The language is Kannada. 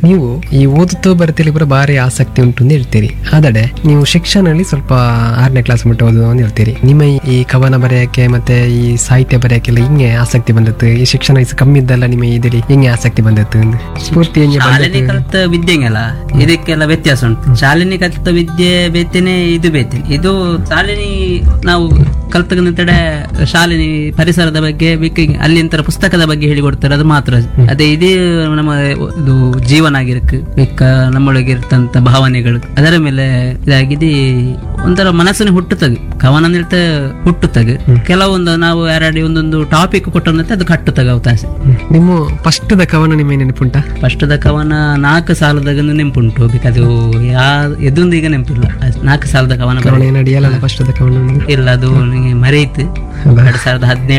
ನೀವು ಈ ಓದುತ್ತೋ ಬರೆತಿಲಿ ಕೂಡ ಭಾರಿ ಆಸಕ್ತಿ ಉಂಟು ಅಂತ ಹೇಳ್ತೀರಿ ಆದರೆ ನೀವು ಶಿಕ್ಷಣದಲ್ಲಿ ಸ್ವಲ್ಪ ಆರನೇ ಕ್ಲಾಸ್ ಮಟ್ಟ ಓದುವ ಅಂತ ಹೇಳ್ತೀರಿ ನಿಮ್ಮ ಈ- ಈ ಕವನ ಬರೆಯಕ್ಕೆ ಮತ್ತೆ ಈ ಸಾಹಿತ್ಯ ಬರೆಯಕ್ಕೆಲ್ಲ ಹಿಂಗೆ ಆಸಕ್ತಿ ಬಂದದ್ದು ಈ ಶಿಕ್ಷಣ ವಯಸ್ಸು ಕಮ್ಮಿ ಇದ್ದಲ್ಲ ನಿಮ್ಮ ಇದರಲ್ಲಿ ಹಿಂಗೆ ಆಸಕ್ತಿ ಬಂದದ್ದು ಅಂದು? ಸ್ಫೂರ್ತಿ ಹೆಂಗೆ ಶಾಲೆನಿ ಬಂದದ್ದು? ಕಲಿತ ವಿದ್ಯೆಂಗಲ್ಲ ಇದಕ್ಕೆಲ್ಲ ವ್ಯತ್ಯಾಸ ಉಂಟು ಶಾಲೆನಿ ಕಲಿತ ವಿದ್ಯೆ ಬೇತೇನೆ ಇದು ಬೇತೇನೆ ಇದು ಶಾಲೆನಿ ನಾವು ಕಲ್ತಕ್ಕಂತಡೆ ಶಾಲೆನಿ ಪರಿಸರದ ಬಗ್ಗೆ ಬೇಕಿಂಗ್ ಅಲ್ಲಿಂತರ ಪುಸ್ತಕದ ಬಗ್ಗೆ ಹೇಳಿಕೊಡ್ತಾರೆ ಅದು ಮಾತ್ರ ಅದೇ ಇದೇ ನಮ್ಮ ಇದು ಜೀವನ ಆಗಿರಕ್ಕೆ ಬೇಕ ನಮ್ಮೊಳಗೆ ಇರ್ತಂತ ಭಾವನೆಗಳು ಅದರ ಮೇಲೆ ಇದಾಗಿದೆ ಒಂಥರ ಮನಸ್ಸಿನ ಹುಟ್ಟುತ್ತದೆ ಕವನ ನಿಲ್ತ ಹುಟ್ಟುತ್ತದೆ ಕೆಲವೊಂದು ನಾವು ಯಾರಡಿ ಒಂದೊಂದು ಟಾಪಿಕ್ ಕೊಟ್ಟಂತೆ ಅದು ಕಟ್ಟುತ್ತಾಗ ಅವಕಾಶ ಹ್ಮ್. ನಿಮ್ಮ ಫಸ್ಟ್ದ ಕವನ ನಿಮ್ಮ ನೆನಪುಂಟಾ ಫಸ್ಟ್ದ ಕವನ ನಾಲ್ಕು ಸಾಲದಾಗ ನೆಂಪುಂಟು ಅದು ಯಾ ಎದೊಂದು ಈಗ ನೆನಪಿಲ್ಲ ಅಷ್ಟ್ ನಾಲ್ಕು ಸಾಲದ ಕವನ ಕವನ ಏನು ಅಡಿಯಲ್ಲ ಫಸ್ಟ್ದ ಕವನ ಇಲ್ಲ ಅದು ನನಗೆ ಮರೆಯಿತು ಎರಡ್ ಸಾವಿರದ ಹದಿನೇಳು